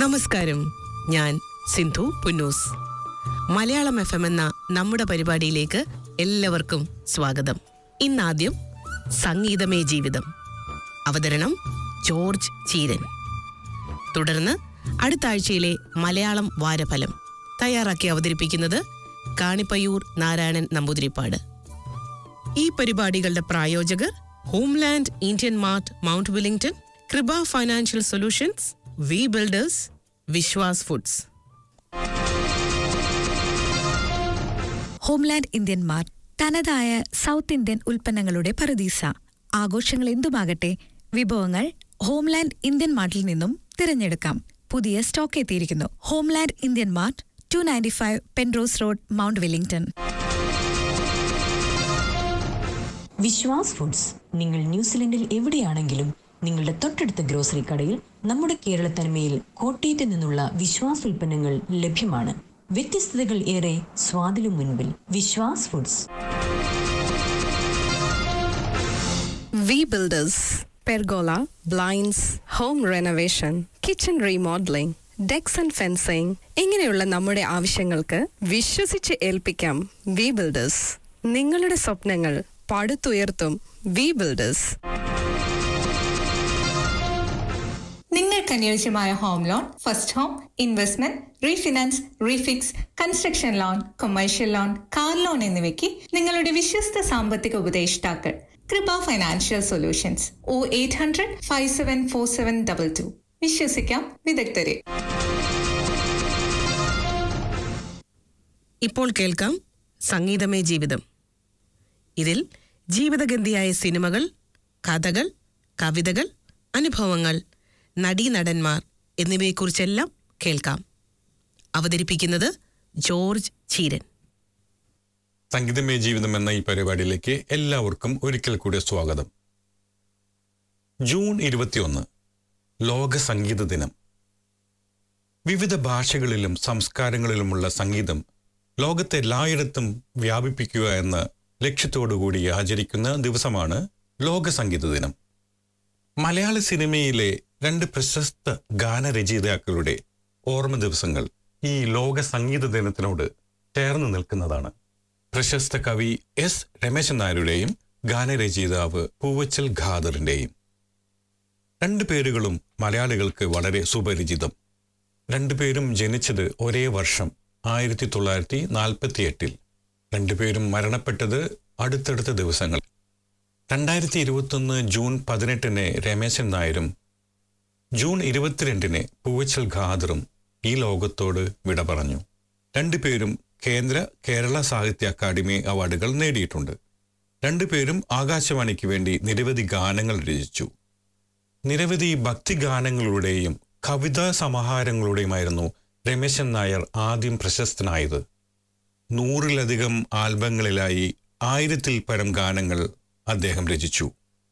നമസ്കാരം ഞാൻ Sindhu Punnoose Malayalam F M എന്ന നമ്മുടെ പരിപാടിയിലേക്ക് എല്ലാവർക്കും സ്വാഗതം ഇന്നാദ്യം സംഗീതമേ ജീവിതം അവതരണം ജോർജ് ചീരൻ തുടർന്ന് അടുത്ത ആഴ്ചയിലെ മലയാളം വാരഫലം തയ്യാറാക്കി അവതരിപ്പിക്കുന്നത് കാണിപ്പയ്യൂർ നാരായണൻ നമ്പൂതിരിപ്പാട് ഈ പരിപാടികളുടെ പ്രായോജകർ Homeland Indian Mart Mount Wellington Kripa Financial Solutions V Builders Vishwas Foods Homeland ഇന്ത്യന്മാർ തനതായ സൗത്ത് ഇന്ത്യൻ ഉൽപ്പന്നങ്ങളുടെ പറുദീസ ആഘോഷങ്ങൾ എന്തുമാകട്ടെ വിഭവങ്ങൾ ഹോംലാൻഡ് ഇന്ത്യൻ മാർട്ടിൽ നിന്നും തിരഞ്ഞെടുക്കാം പുതിയ സ്റ്റോക്ക് എത്തിയിരിക്കുന്നു Homeland Indian Mart two ninety five Penrose Road Mount Wellington Vishwas Foods നിങ്ങൾ ന്യൂസിലൻഡിൽ എവിടെയാണെങ്കിലും നിങ്ങളുടെ തൊട്ടടുത്ത ഗ്രോസറി കടയിൽ നമ്മുടെ കേരള തനിമയിൽ കോട്ടയത്ത് നിന്നുള്ള വിശ്വാസ് ഉൽപ്പന്നങ്ങൾ ലഭ്യമാണ് വ്യത്യസ്തതകൾ ഏറെ സ്വാദിലും മുൻപിൽ Vishwas Foods V Builders pergola blinds home renovation kitchen remodelling decks and fencing ഇങ്ങനെയുള്ള നമ്മുടെ ആവശ്യങ്ങൾക്ക് വിശ്വസിച്ച് ഏൽപ്പിക്കാം വി ബിൽഡേഴ്സ് നിങ്ങളുടെ സ്വപ്നങ്ങൾ പടുത്തുയർത്തും വി ബിൽഡേഴ്സ് നിങ്ങൾക്ക് അനുയോജ്യമായ home loan first home investment refinance refix construction loan commercial loan car loan എന്നിവയ്ക്ക് നിങ്ങളുടെ വിശ്വസ്ത സാമ്പത്തിക ഉപദേഷ്ടാക്കൾ Kripa Financial Solutions O eight hundred five seven four seven double two വിശ്വസിക്കാം വിദഗ്ധരെ ഇപ്പോൾ കേൾക്കാം സംഗീതമേ ജീവിതം ഇതിൽ ജീവിതഗന്ധിയായ സിനിമകൾ കഥകൾ കവിതകൾ അനുഭവങ്ങൾ നടീനടന്മാർ എന്നിവയെക്കുറിച്ചെല്ലാം കേൾക്കാം അവതരിപ്പിക്കുന്നത് ജോർജ് ചീരൻ സംഗീതമേ ജീവിതം എന്ന ഈ പരിപാടിയിലേക്ക് എല്ലാവർക്കും ഒരിക്കൽ കൂടി സ്വാഗതം ജൂൺ ഇരുപത്തിയൊന്ന് ലോക സംഗീത ദിനം വിവിധ ഭാഷകളിലും സംസ്കാരങ്ങളിലുമുള്ള സംഗീതം ലോകത്തെ എല്ലായിടത്തും വ്യാപിപ്പിക്കുക എന്ന ലക്ഷ്യത്തോടുകൂടി ആചരിക്കുന്ന ദിവസമാണ് ലോക സംഗീത ദിനം മലയാള സിനിമയിലെ രണ്ട് പ്രശസ്ത ഗാനരചയിതാക്കളുടെ ഓർമ്മ ദിവസങ്ങൾ ഈ ലോക സംഗീത ദിനത്തിനോട് ചേർന്ന് നിൽക്കുന്നതാണ് പ്രശസ്ത കവി എസ് രമേശൻ നായരുടെയും ഗാനരചയിതാവ് പൂവച്ചൽ ഖാദറിന്റെയും രണ്ടു പേരുകളും മലയാളികൾക്ക് വളരെ സുപരിചിതം രണ്ടുപേരും ജനിച്ചത് ഒരേ വർഷം ആയിരത്തി തൊള്ളായിരത്തി നാൽപ്പത്തി എട്ടിൽ രണ്ടുപേരും മരണപ്പെട്ടത് അടുത്തടുത്ത ദിവസങ്ങൾ രണ്ടായിരത്തി ഇരുപത്തൊന്ന് ജൂൺ പതിനെട്ടിന് രമേശൻ നായരും ജൂൺ ഇരുപത്തിരണ്ടിന് പൂവച്ചൽ ഖാദറും ഈ ലോകത്തോട് വിട പറഞ്ഞു രണ്ടുപേരും കേന്ദ്ര കേരള സാഹിത്യ അക്കാദമി അവാർഡുകൾ നേടിയിട്ടുണ്ട് രണ്ടുപേരും ആകാശവാണിക്ക് വേണ്ടി നിരവധി ഗാനങ്ങൾ രചിച്ചു നിരവധി ഭക്തിഗാനങ്ങളുടെയും കവിതാ സമാഹാരങ്ങളുടെയുമായിരുന്നു രമേശൻ നായർ ആദ്യം പ്രശസ്തനായത് നൂറിലധികം ആൽബങ്ങളിലായി ആയിരത്തിൽ പരം ഗാനങ്ങൾ അദ്ദേഹം രചിച്ചു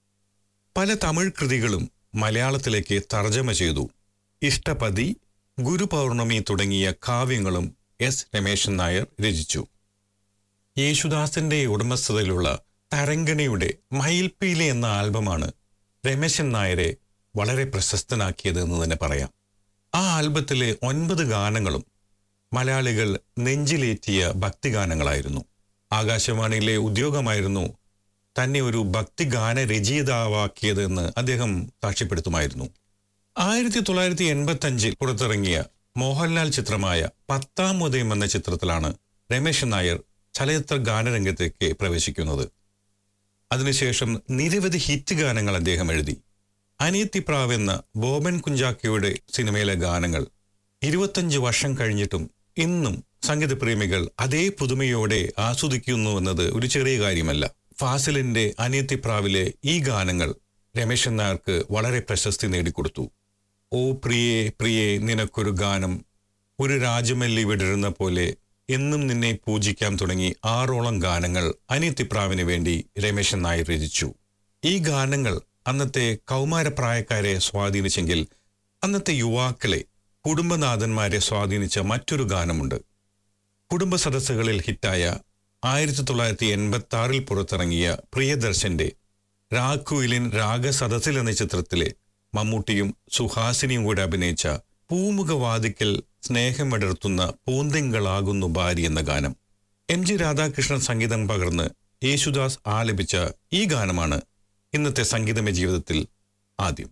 പല തമിഴ് കൃതികളും മലയാളത്തിലേക്ക് തർജ്ജമ ചെയ്തു ഇഷ്ടപതി ഗുരുപൗർണമി തുടങ്ങിയ കാവ്യങ്ങളും എസ് രമേശൻ നായർ രചിച്ചു യേശുദാസിന്റെ ഉടമസ്ഥതയിലുള്ള തരങ്കണിയുടെ മയിൽപ്പീലി എന്ന ആൽബമാണ് രമേശൻ നായരെ വളരെ പ്രശസ്തനാക്കിയത് എന്ന് തന്നെ പറയാം ആ ആൽബത്തിലെ ഒൻപത് ഗാനങ്ങളും മലയാളികൾ നെഞ്ചിലേറ്റിയ ഭക്തിഗാനങ്ങളായിരുന്നു ആകാശവാണിയിലെ ഉദ്യോഗമായിരുന്നു തന്നെ ഒരു ഭക്തിഗാന രചയിതാവാക്കിയതെന്ന് അദ്ദേഹം സാക്ഷ്യപ്പെടുത്തുമായിരുന്നു ആയിരത്തി തൊള്ളായിരത്തി എൺപത്തി അഞ്ചിൽ പുറത്തിറങ്ങിയ മോഹൻലാൽ ചിത്രമായ പത്താം ഉദയം എന്ന ചിത്രത്തിലാണ് രമേശൻ നായർ ചലച്ചിത്ര ഗാനരംഗത്തേക്ക് പ്രവേശിക്കുന്നത് അതിനുശേഷം നിരവധി ഹിറ്റ് ഗാനങ്ങൾ അദ്ദേഹം എഴുതി അനിയത്തിപ്രാവ് എന്ന ബോബൻ കുഞ്ചാക്കയുടെ സിനിമയിലെ ഗാനങ്ങൾ ഇരുപത്തഞ്ച് വർഷം കഴിഞ്ഞിട്ടും ഇന്നും സംഗീതപ്രേമികൾ അതേ പുതുമയോടെ ആസ്വദിക്കുന്നു എന്നത് ഒരു ചെറിയ കാര്യമല്ല ഫാസിലിന്റെ അനിയത്തിപ്രാവിലെ ഈ ഗാനങ്ങൾ രമേശൻ നായർക്ക് വളരെ പ്രശസ്തി നേടിക്കൊടുത്തു ഓ പ്രിയേ പ്രിയേ നിനക്കൊരു ഗാനം ഒരു രാജമല്ലി വിടരുന്ന പോലെ എന്നും നിന്നെ പൂജിക്കാം തുടങ്ങി ആറോളം ഗാനങ്ങൾ അനിയത്തിപ്രാവിന് വേണ്ടി രമേശൻ നായർ രചിച്ചു ഈ ഗാനങ്ങൾ അന്നത്തെ കൗമാരപ്രായക്കാരെ സ്വാധീനിച്ചെങ്കിൽ അന്നത്തെ യുവാക്കളെ കുടുംബനാഥന്മാരെ സ്വാധീനിച്ച മറ്റൊരു ഗാനമുണ്ട് കുടുംബ സദസ്സുകളിൽ ഹിറ്റായ ആയിരത്തി തൊള്ളായിരത്തി എൺപത്തി ആറിൽ പുറത്തിറങ്ങിയ പ്രിയദർശന്റെ രാഘുവിലിൻ രാഗസദസ്സിൽ എന്ന ചിത്രത്തിലെ മമ്മൂട്ടിയും സുഹാസിനിയും കൂടെ അഭിനയിച്ച പൂമുഖവാതിക്കൽ സ്നേഹമിടർത്തുന്ന പൂന്തിങ്കളാകുന്നു ഭാര്യ എന്ന ഗാനം എം ജി രാധാകൃഷ്ണൻ സംഗീതം പകർന്ന് യേശുദാസ് ആലപിച്ച ഈ ഗാനമാണ് ഇന്നത്തെ സംഗീതമയ ജീവിതത്തിൽ ആദ്യം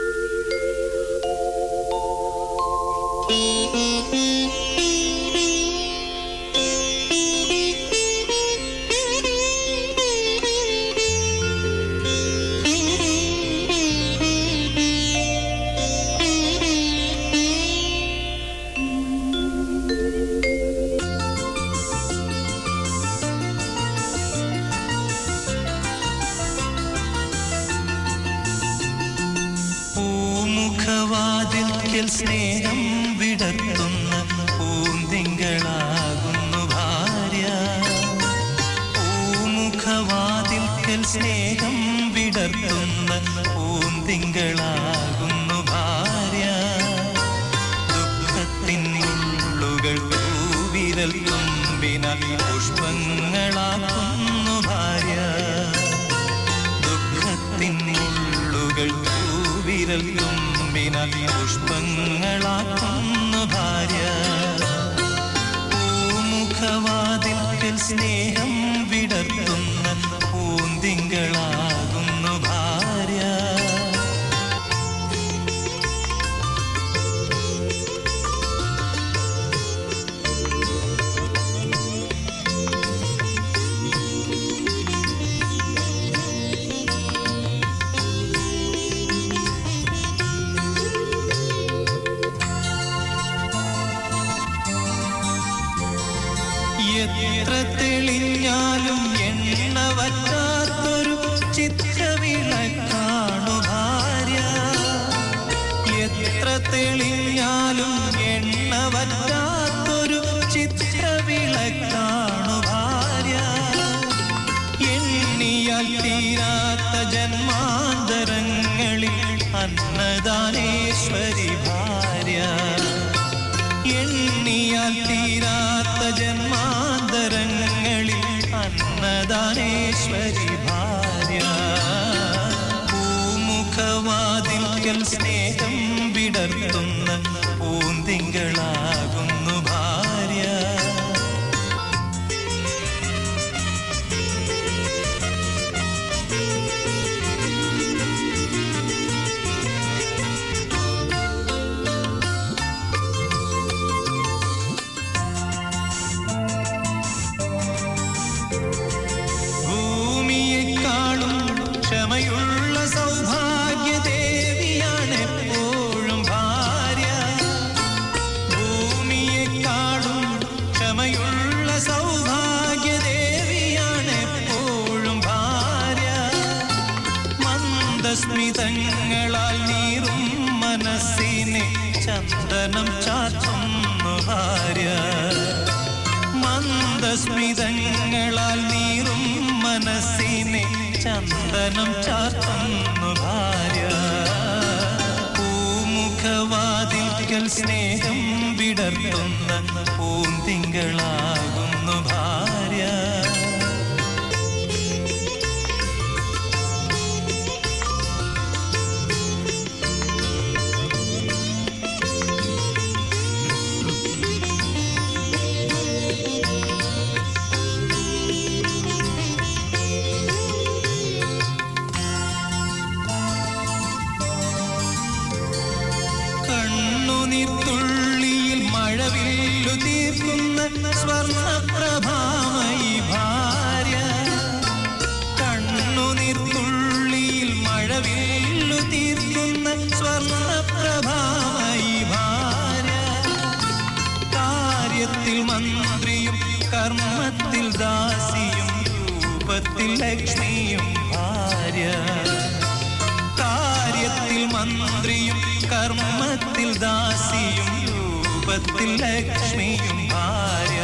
പൂമുഖവാതിൽക്കൽ സ്നേഹം വിടർത്തുന്ന പൂന്തിങ്കളാകുന്നു ഭാര്യ പൂമുഖവാതിൽക്കൽ സ്നേഹം വിടർത്തുന്ന പൂന്തിങ്കളാകുന്നു ഭാര്യ ദുഃഖത്തിൻ മുള്ളുകൾ വിരൽ തുമ്പിനാൽ പുഷ്പങ്ങളാക്കുന്നു ഭാര്യ ദുഃഖത്തിൻ മുള്ളുകൾ വിരൽ തുമ്പിനാൽ പുഷ്പങ്ങളാക്കുന്നു ഭാര്യ പൂമുഖവാതിൽക്കൽ സ്നേഹം വിടർത്തുന്ന പൂന്തിങ്കളാകുന്നു ഭാര്യ എത്ര തെളിഞ്ഞാലും എണ്ണ വറ്റാത്തൊരു ചിത്രവിളക്കാണു ഭാര്യ എത്ര തെളിഞ്ഞാലും എണ്ണ വറ്റാത്തൊരു ചിത്രവിളക്കാണു ഭാര്യ എണ്ണിയാൽ തീരാത്ത ജന്മാന്തരങ്ങളിൽ അന്നദാനേശ്വരി ഭാര്യ എണ്ണിയാൽ തീരാത്ത ജന്മാന്തരങ്ങളിൽ അന്നദാനേശ്വരി ഭാര്യ പൂമുഖവാതിൽക്കൽ സ്നേഹം വിടർത്തുന്ന പൂന്തിങ്കളാകുന്നു ഭാര്യ ഭൂമിയെക്കാളും ക്ഷമയുള്ള സൗഭാഗ്യദേവിയാണ് എപ്പോഴും ഭാര്യ ഭൂമിയെക്കാളും ക്ഷമയുള്ള സൗഭാഗ്യദേവിയാണ് എപ്പോഴും ഭാര്യ മന്ദസ്മിതങ്ങളാൽ നീറും മനസ്സിനെ ചന്ദനം ചാത്തുന്നു ഭാര്യ മന്ദസ്മിതങ്ങളാൽ നീറും മനസ്സിനെ ചന്ദനം ചാർത്തുന്നു ഭാര്യ പൂമുഖവാതിൽക്കൽ സ്നേഹം വിടർത്തുന്ന പൂന്തിങ്കളാകുന്നു ഭാര്യ കണ്ണുനീർത്തുള്ളിയിൽ മഴവില്ലു തീർക്കുന്ന സ്വർണപ്രഭാമയി ഭാര്യ കണ്ണുനീർത്തുള്ളിയിൽ മഴവില്ലു തീർക്കുന്ന സ്വർണപ്രഭാമയി ഭാര്യ കാര്യത്തിൽ മന്ത്രിയും കർമ്മത്തിൽ ദാസിയും രൂപത്തിൽ ലക്ഷ്മിയും ഭാര്യ കാര്യത്തിൽ മന്ത്രിയും കർമ്മത്തിൽ ദാസിയും രൂപത്തിൽ ലക്ഷ്മിയും ഭാര്യ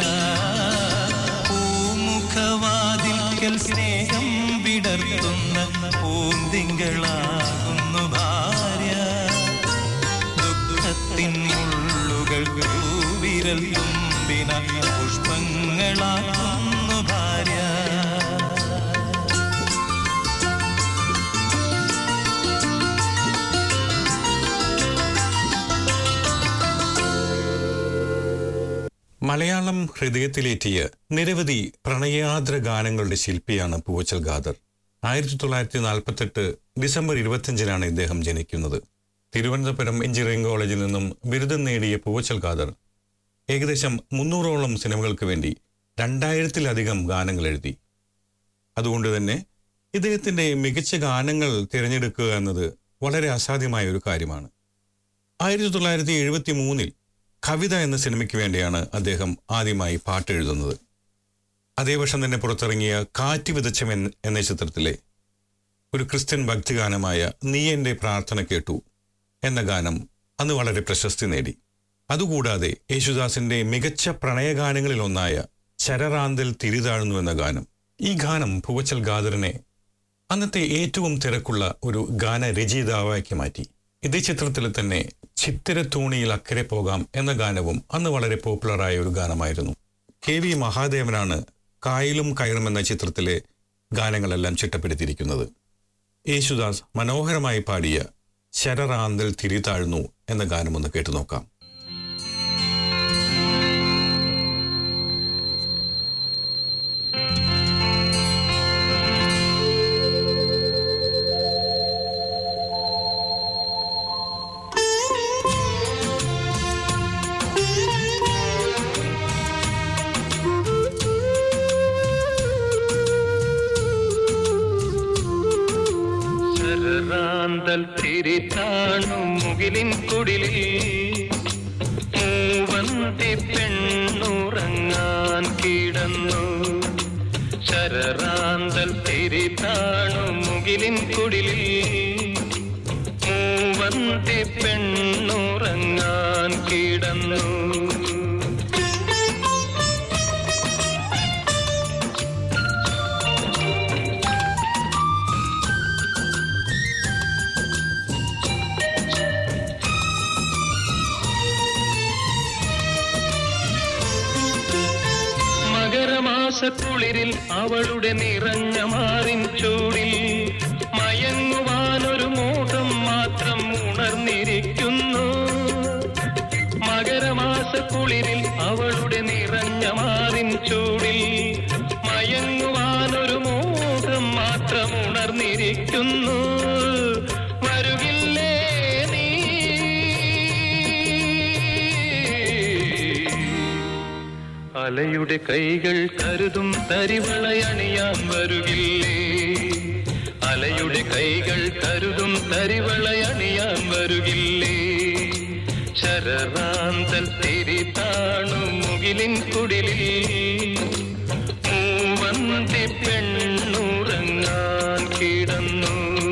പൂമുഖവാതിൽക്കൽ സ്നേഹം വിടർത്തുന്ന പൂന്തിങ്കളാകുന്നു ഭാര്യ ദുഃഖത്തിൻ മുള്ളുകൾ വിരൽ തുമ്പിന പുഷ്പങ്ങളാക്കുന്നു ഭാര്യ മലയാളം ഹൃദയത്തിലേറ്റിയ നിരവധി പ്രണയാദ്ര ഗാനങ്ങളുടെ ശില്പിയാണ് പൂവച്ചൽ ഖാദർ ആയിരത്തി തൊള്ളായിരത്തി നാൽപ്പത്തെട്ട് ഡിസംബർ ഇരുപത്തിയഞ്ചിനാണ് ഇദ്ദേഹം ജനിക്കുന്നത് തിരുവനന്തപുരം എഞ്ചിനീയറിംഗ് കോളേജിൽ നിന്നും ബിരുദം നേടിയ പൂവച്ചൽ ഖാദർ ഏകദേശം മുന്നൂറോളം സിനിമകൾക്ക് വേണ്ടി രണ്ടായിരത്തിലധികം ഗാനങ്ങൾ എഴുതി അതുകൊണ്ട് തന്നെ ഇദ്ദേഹത്തിൻ്റെ മികച്ച ഗാനങ്ങൾ തിരഞ്ഞെടുക്കുക എന്നത് വളരെ അസാധ്യമായ ഒരു കാര്യമാണ് ആയിരത്തി തൊള്ളായിരത്തി എഴുപത്തി മൂന്നിൽ കവിത എന്ന സിനിമയ്ക്ക് വേണ്ടിയാണ് അദ്ദേഹം ആദ്യമായി പാട്ട് എഴുതുന്നത് അതേ വർഷം തന്നെ പുറത്തിറങ്ങിയ കാറ്റ് വിതച്ചം എന്ന- എന്ന ചിത്രത്തിലെ ഒരു ക്രിസ്ത്യൻ ഭക്തിഗാനമായ നീ എൻ്റെ പ്രാർത്ഥന കേട്ടു എന്ന ഗാനം അന്ന് വളരെ പ്രശസ്തി നേടി അതുകൂടാതെ യേശുദാസിന്റെ മികച്ച പ്രണയഗാനങ്ങളിൽ ഒന്നായ ശരറാന്തൽ തിരിതാഴുന്നു എന്ന ഗാനം ഈ ഗാനം ഭുവച്ചൽ ഗാദറിനെ അന്നത്തെ ഏറ്റവും തിരക്കുള്ള ഒരു ഗാനരചയിതാവാക്കി മാറ്റി ഇതേ ചിത്രത്തിൽ തന്നെ ചിത്തിരത്തൂണിയിൽ അക്കരെ പോകാം എന്ന ഗാനവും അന്ന് വളരെ പോപ്പുലറായ ഒരു ഗാനമായിരുന്നു കെ വി മഹാദേവനാണ് കായലും കയറും എന്ന ചിത്രത്തിലെ ഗാനങ്ങളെല്ലാം ചിട്ടപ്പെടുത്തിയിരിക്കുന്നത് യേശുദാസ് മനോഹരമായി പാടിയ ശരറാന്തൽ തിരിതാഴ്ന്നു എന്ന ഗാനം ഒന്ന് കേട്ടു നോക്കാം ശരറാന്തൽ തിരിത്താണു മുകിലിൻ കുടിലിൽ മൂവന്തി പെണ്ണുറങ്ങാൻ കിടന്നു ശരറാന്തൽ തിരിത്താണു മുകിലിൻ കുടിലിൽ മൂവന്തി പെണ്ണുറങ്ങാൻ കിടന്നു മകരമാസക്കുളിരിൽ അവളുടെ നിറഞ്ഞ മാറിൻ ചൂടിൽ മയങ്ങുവാനൊരു മോഹം മാത്രം ഉണർന്നിരിക്കുന്നു മകരമാസക്കുളിരിൽ അവളുടെ നിറഞ്ഞ മാറിൻ ചൂടിൽ മയങ്ങുവാനൊരു മോഹം മാത്രം ഉണർന്നിരിക്കുന്നു വരുകില്ലേ നീ അലയുടെ കൈകൾ കരുതും തരിവളയണിയാൻ വരുകില്ലേ അലയുടെ കൈകൾ കരുതും തരിവളയണിയാൻ വരുകില്ലേ ശരറാന്തൽ തിരിതാണു മുകിലിൻ കുടിലിൽ മൂവന്തി പെണ്ണുറങ്ങാൻ കിടന്നു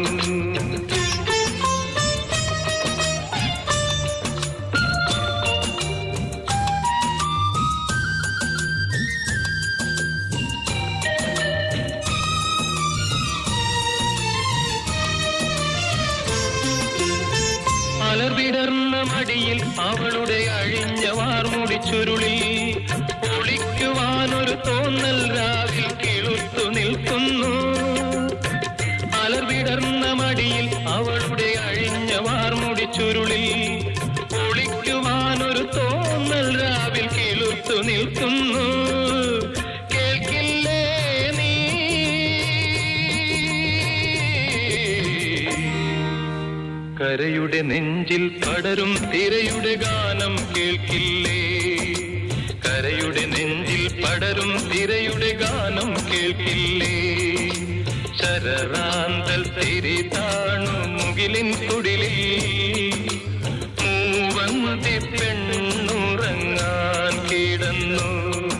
അലർവിടർന്ന മടിയിൽ അവളുടെ അഴിഞ്ഞ വാർമുടി ചുരുളിൽ ഒളിക്കുവാനൊരു തോന്നൽ രാവിൽ കിളുത്തു നിൽക്കുന്നു അലർവിടർന്ന മടിയിൽ അവളുടെ അഴിഞ്ഞ വാർമുടി ചുരുളിൽ ഒളിക്കുവാനൊരു തോന്നൽ രാവിൽ കിളുത്തു നിൽക്കുന്നു കേൾക്കില്ലേ നീ കരയുടെ നെഞ്ചിൽ പടരും തിരയുടെ ഗാനം കേൾക്കില്ലേ കരയുടെ നെഞ്ചിൽ പടരും തിരയുടെ ഗാനം കേൾക്കില്ലേ ശരറാന്തൽ തിരിതാണു മുകിലിൻ കുടിലിൽ മൂവന്തി പെണ്ണുറങ്ങാൻ കിടന്നു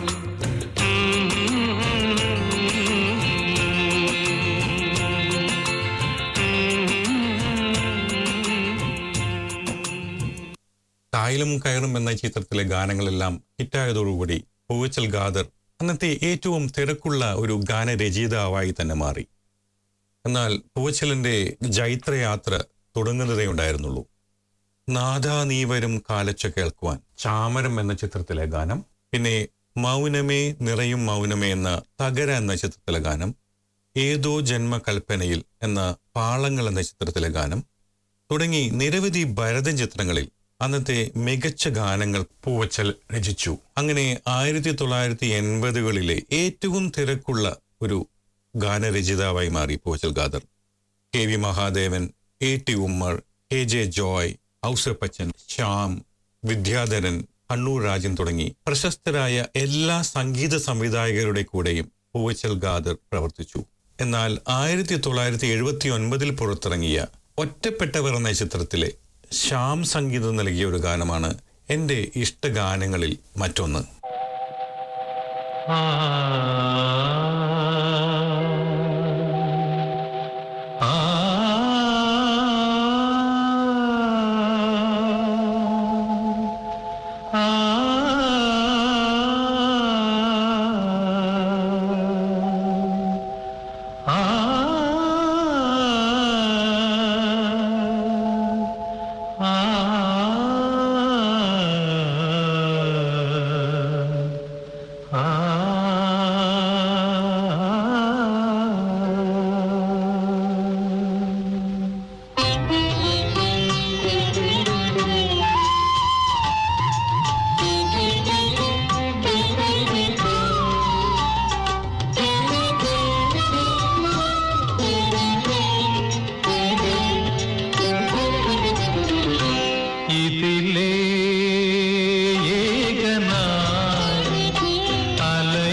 കായലും കയറും എന്ന ചിത്രത്തിലെ ഗാനങ്ങളെല്ലാം ഹിറ്റായതോടുകൂടി പൂവച്ചൽ ഖാദർ അന്നത്തെ ഏറ്റവും തിരക്കുള്ള ഒരു ഗാനരചയിതാവായി തന്നെ മാറി എന്നാൽ പൂവച്ചലിന്റെ ജൈത്രയാത്ര തുടങ്ങുന്നതേ ഉണ്ടായിരുന്നുള്ളൂ നാദാ നീ വരും കാലച്ച കേൾക്കുവാൻ ചാമരം എന്ന ചിത്രത്തിലെ ഗാനം പിന്നെ മൗനമേ നിറയും മൗനമേ എന്ന തകര എന്ന ചിത്രത്തിലെ ഗാനം ഏതോ ജന്മകൽപ്പനയിൽ എന്ന പാളങ്ങൾ എന്ന ചിത്രത്തിലെ ഗാനം തുടങ്ങി നിരവധി ഭരതൻ ചിത്രങ്ങളിൽ അന്നത്തെ മികച്ച ഗാനങ്ങൾ പൂവച്ചൽ രചിച്ചു അങ്ങനെ ആയിരത്തി തൊള്ളായിരത്തി എൺപതുകളിലെ ഏറ്റവും തിരക്കുള്ള ഒരു ഗാനരചയിതാവായി മാറി Poovachal Khader K V Mahadevan A T Ummer K J Joy Ouseppachan Shyam Vidyadharan Kannur Rajan തുടങ്ങി പ്രശസ്തരായ എല്ലാ സംഗീത സംവിധായകരുടെ കൂടെയും പൂവച്ചൽ ഖാദർ പ്രവർത്തിച്ചു എന്നാൽ ആയിരത്തി തൊള്ളായിരത്തി എഴുപത്തി ഒൻപതിൽ പുറത്തിറങ്ങിയ ഒറ്റപ്പെട്ടവർ എന്ന ചിത്രത്തിലെ ശ്യാം സംഗീതം നൽകിയ ഒരു ഗാനമാണ് എൻ്റെ ഇഷ്ടഗാനങ്ങളിൽ മറ്റൊന്ന് ആ ആ ഇതിലേ ഏകനായി അല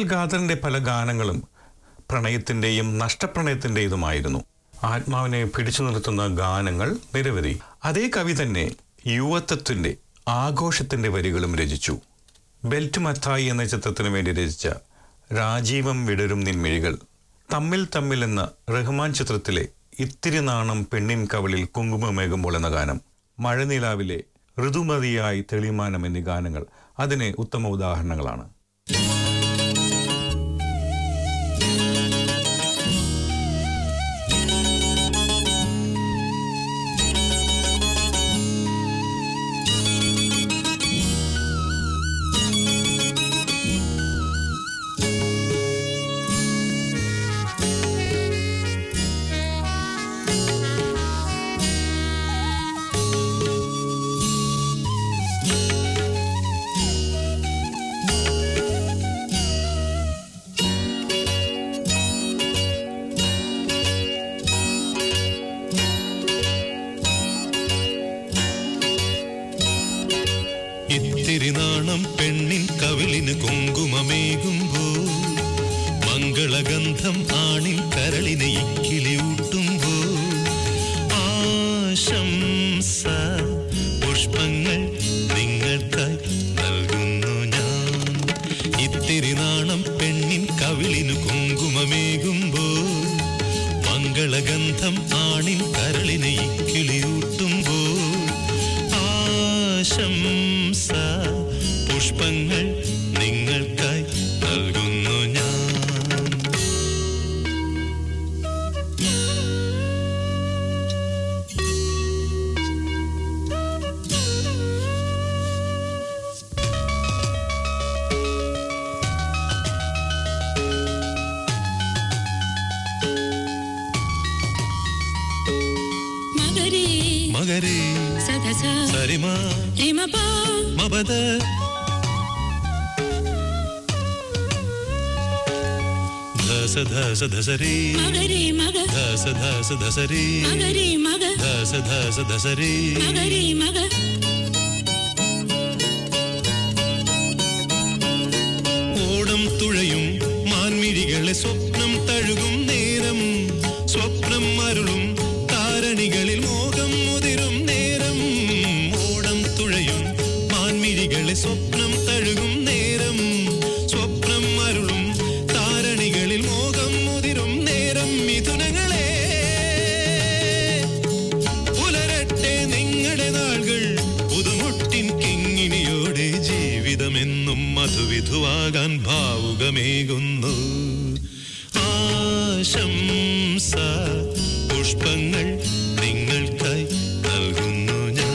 അബ്ദുൽ ഖാദറിന്റെ പല ഗാനങ്ങളും പ്രണയത്തിന്റെയും നഷ്ടപ്രണയത്തിൻ്റെതുമായിരുന്നു ആത്മാവിനെ പിടിച്ചു നിർത്തുന്ന ഗാനങ്ങൾ നിരവധി അതേ കവി തന്നെ യുവത്വത്തിന്റെ ആഘോഷത്തിന്റെ വരികളും രചിച്ചു ബെൽറ്റ് മത്തായി എന്ന ചിത്രത്തിന് വേണ്ടി രചിച്ച രാജീവം വിടരും നിൻമിഴികൾ തമ്മിൽ തമ്മിൽ എന്ന റഹ്മാൻ ചിത്രത്തിലെ ഇത്തിരി നാണം പെണ്ണിൻ കവളിൽ കുങ്കുമമേകുമ്പോൾ എന്ന ഗാനം മഴനിലാവിലെ ഋതുമതിയായി തെളിമാനം എന്നീ ഗാനങ്ങൾ അതിന് ഉത്തമ ഉദാഹരണങ്ങളാണ് ഇത്തിരി നാണം പെണ്ണിൻ കവിളിന് കുങ്കുമമേകുമ്പോ മംഗളഗന്ധം ആണിൻ കരളിനെ ഇക്കിളി ഊട്ടുമ്പോ ആശംസ പുഷ്പങ്ങൾ നിങ്ങൾക്കായി നൽകുന്നു ഞാൻ ഇത്തിരി നാണം പെണ്ണിൻ കവിളിന് കുങ്കുമമേകുമ്പോ മംഗളഗന്ധം ആണിൻ കരളിനെ ഇക്കിളി ഊട്ടുമ്പോ ആശംസ പുഷ്പങ്ങൾ നിങ്ങൾക്കായി നൽകുന്നു ഞാൻ മകരേ മകരേ സദസ സരിമ രിമപ മബദ ധസ ധസ ധസരേ മകരേ മക ധസ ധസ ധസരേ മകരേ മക ധസ ധസ ധസരേ മകരേ മക ഓണം തുഴയും മാൻമിഴികളെ സ്വപ്നം തഴുകും നേരം സ്വപ്നം അരുളും താരണികളിൽ മോഹം മുതിരും നേരം ഓണം തുഴയും മാൻമിഴികളെ സ്വപ്നം തഴുകും നേരം സ്വപ്നം അരുളും താരണികളിൽ മോഹം മുതിരും നേരം മിഥുനങ്ങളെ പുലരട്ടെ നിങ്ങളുടെ നാളുകൾ പുതുമുട്ടിൻ കിങ്ങിണിയോടെ ജീവിതമെന്നും മധുവിധുവാകാൻ ഭാവുകമേകുന്നു ആശംസ പുഷ്പങ്ങൾ നിങ്ങൾക്കായി നൽകുന്നു ഞാൻ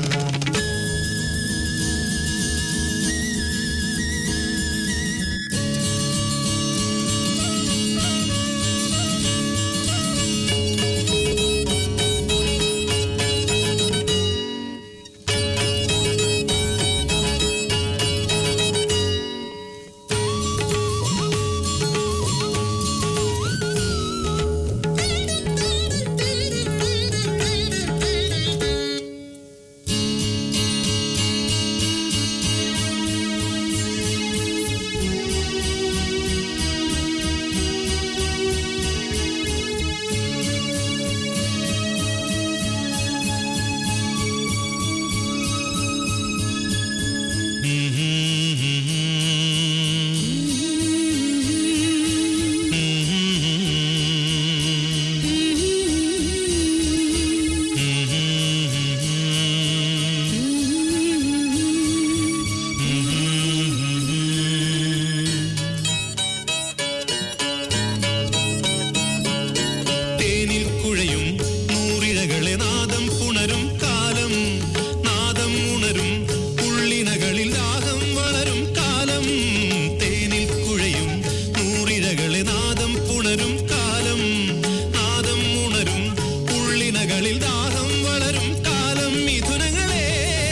തേനിൽ കുഴയും നൂറിഴകളെ നാദം പുണരും കാലം നാദം ഉണരും ഉള്ളിനകളിൽ ദാഹം വളരും കാലം തേനിൽ കുഴയും നൂറിഴകളെ നാദം പുണരും കാലം നാദം ഉണരും ഉള്ളിനകളിൽ ദാഹം വളരും കാലം മിഥുനങ്ങളെ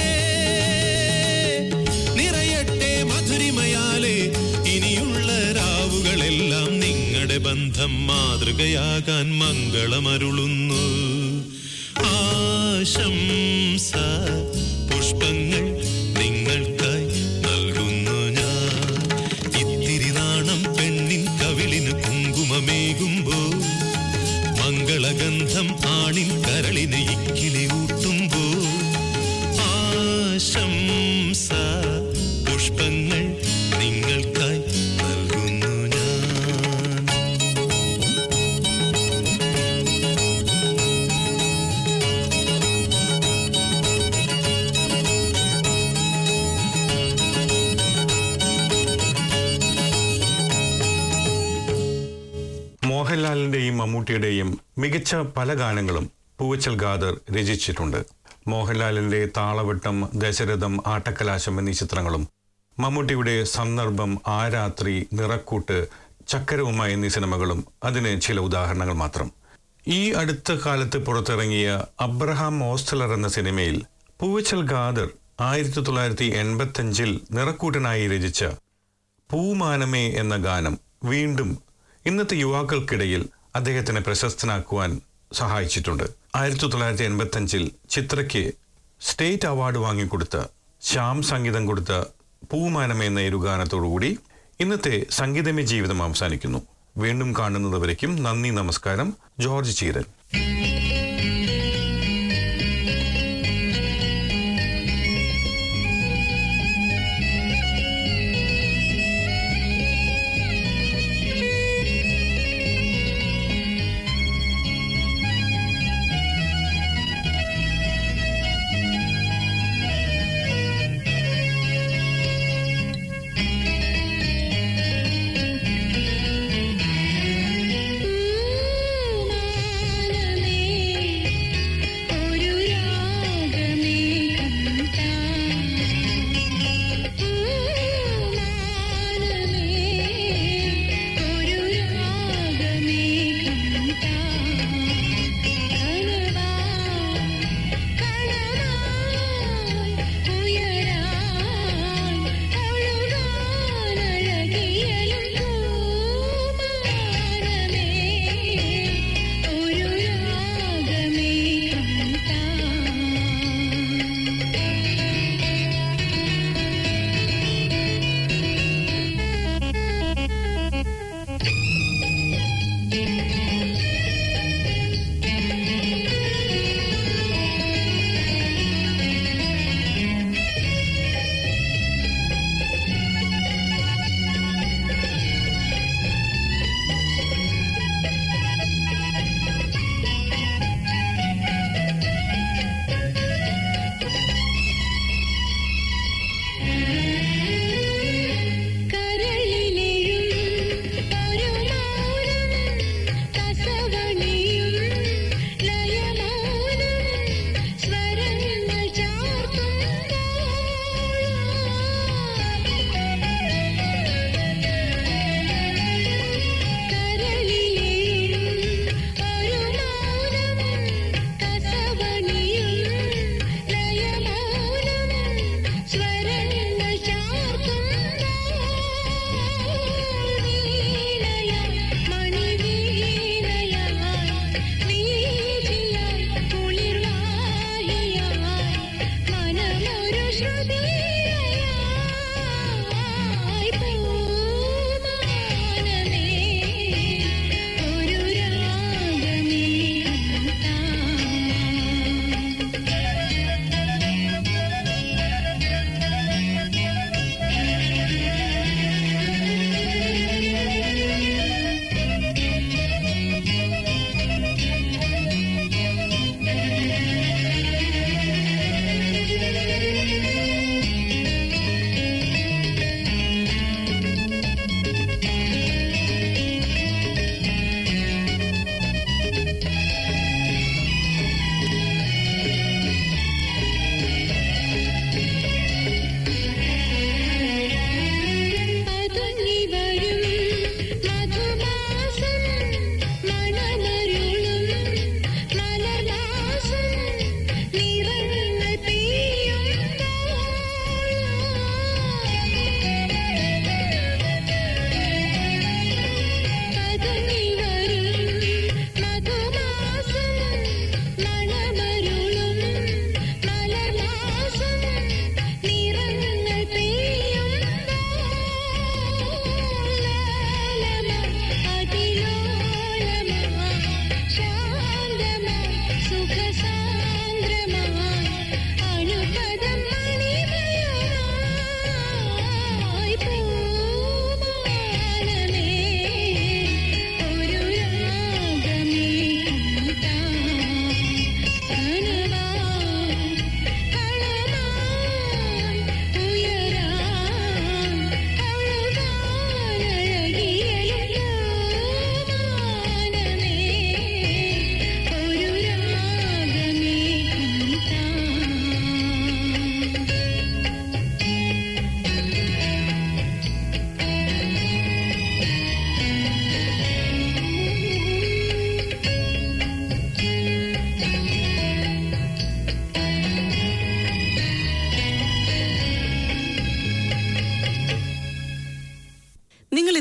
നിറയട്ടെ മധുരിമയാലെ ഇനിയുള്ള രാവുകളെല്ലാം നിങ്ങളുടെ ബന്ധം മാതൃകയാകാൻ മംഗളമരുളുന്നു ആശംസ പുഷ്പങ്ങൾ നിങ്ങൾക്കായി നൽകുന്നു ഞാൻ ഇത്തിരി നാണം സുഗന്ധം ആണിൻ കരളിന് ഇക്കിളി ഊട്ടുമ്പോ ആശംസ പുഷ്പങ്ങൾ നിങ്ങൾക്കായി നൽകുന്നു ഞാൻ മോഹൻലാലിന്റെയും മമ്മൂട്ടിയുടെയും മികച്ച പല ഗാനങ്ങളും പൂവച്ചൽ ഖാദർ രചിച്ചിട്ടുണ്ട് മോഹൻലാലിന്റെ താളവട്ടം ദശരഥം ആട്ടക്കലാശം എന്നീ ചിത്രങ്ങളും മമ്മൂട്ടിയുടെ സന്ദർഭം ആരാത്രി നിറക്കൂട്ട് ചക്കരവുമ എന്നീ സിനിമകളും അതിന് ചില ഉദാഹരണങ്ങൾ മാത്രം ഈ അടുത്ത കാലത്ത് പുറത്തിറങ്ങിയ അബ്രഹാം ഓസ്റ്റലർ എന്ന സിനിമയിൽ പൂവച്ചൽ ഖാദർ ആയിരത്തി തൊള്ളായിരത്തി എൺപത്തഞ്ചിൽ നിറക്കൂട്ടനായി രചിച്ച പൂമാനമേ എന്ന ഗാനം വീണ്ടും ഇന്നത്തെ യുവാക്കൾക്കിടയിൽ അദ്ദേഹത്തിനെ പ്രശസ്തനാക്കുവാൻ സഹായിച്ചിട്ടുണ്ട് ആയിരത്തി തൊള്ളായിരത്തി എൺപത്തഞ്ചിൽ ചിത്രയ്ക്ക് സ്റ്റേറ്റ് അവാർഡ് വാങ്ങിക്കൊടുത്ത ശ്യാം സംഗീതം കൊടുത്ത പൂമാനമേ എന്ന ഒരു ഗാനത്തോടുകൂടി ഇന്നത്തെ സംഗീതമേ ജീവിതം അവസാനിക്കുന്നു വീണ്ടും കാണുന്നതുവരയ്ക്കും നന്ദി നമസ്കാരം ജോർജ് ചീരൻ പൂമാനമേ